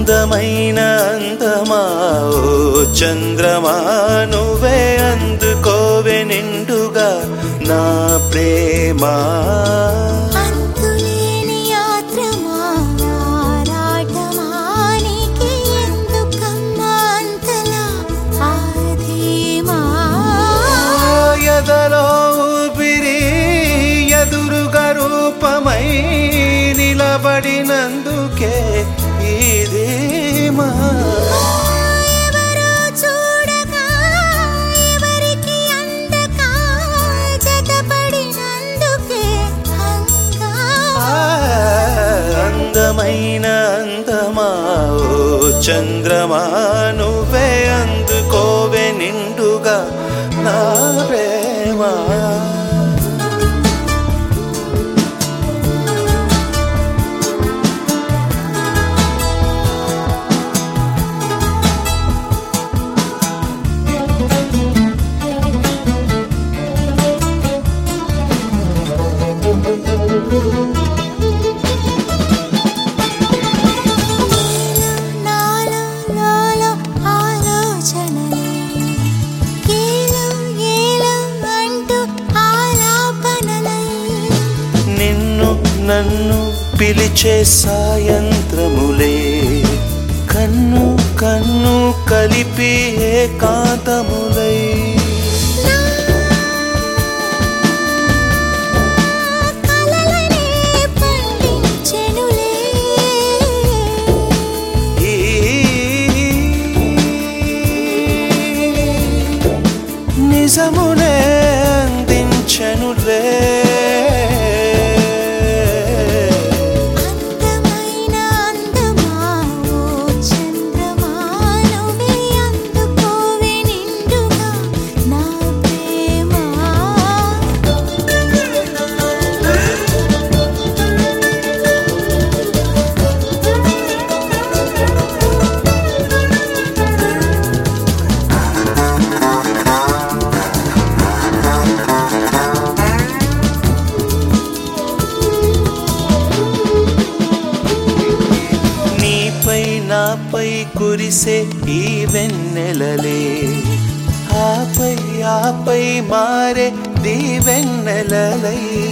అందమైన అందమా ఓ చంద్రమా నువ్వే అందుకోవే నిండుగా నా ప్రేమ అంతులేని యాత్రమా ఆరాటమానికి ఎందుకమ్మా అంతలా ఆధీమా ఎదలో ఊపిరి ఎదురుగా రూపమై నిలబడినందుకే ఇదేమా ఎవరో చూడక ఎవరికి అందక జతపడినందుకే హంగా అందమైన అందమా ఓ చంద్రమా నువ్వే అందుకోవే నిండుగా నా ప్రేమ నాలో నాలో ఆలోచనలే ఏలో ఏలో అంటూ ఆలాపనలై నిన్ను నన్ను పిలిచే సాయంత్రములే కన్ను కన్ను కలిపి ఏకాంతములై కలలనే పండించెనులే ఈ నిజమునే అందించనులే అందమైన అందమా ఓ చంద్రమా నువ్వే అందుకోవే నిండుగా నా ప్రేమ నీపై నాపై కురిసే ఈ వెన్నెలలే ఆపై ఆపై మారే దీవెన్నెలలై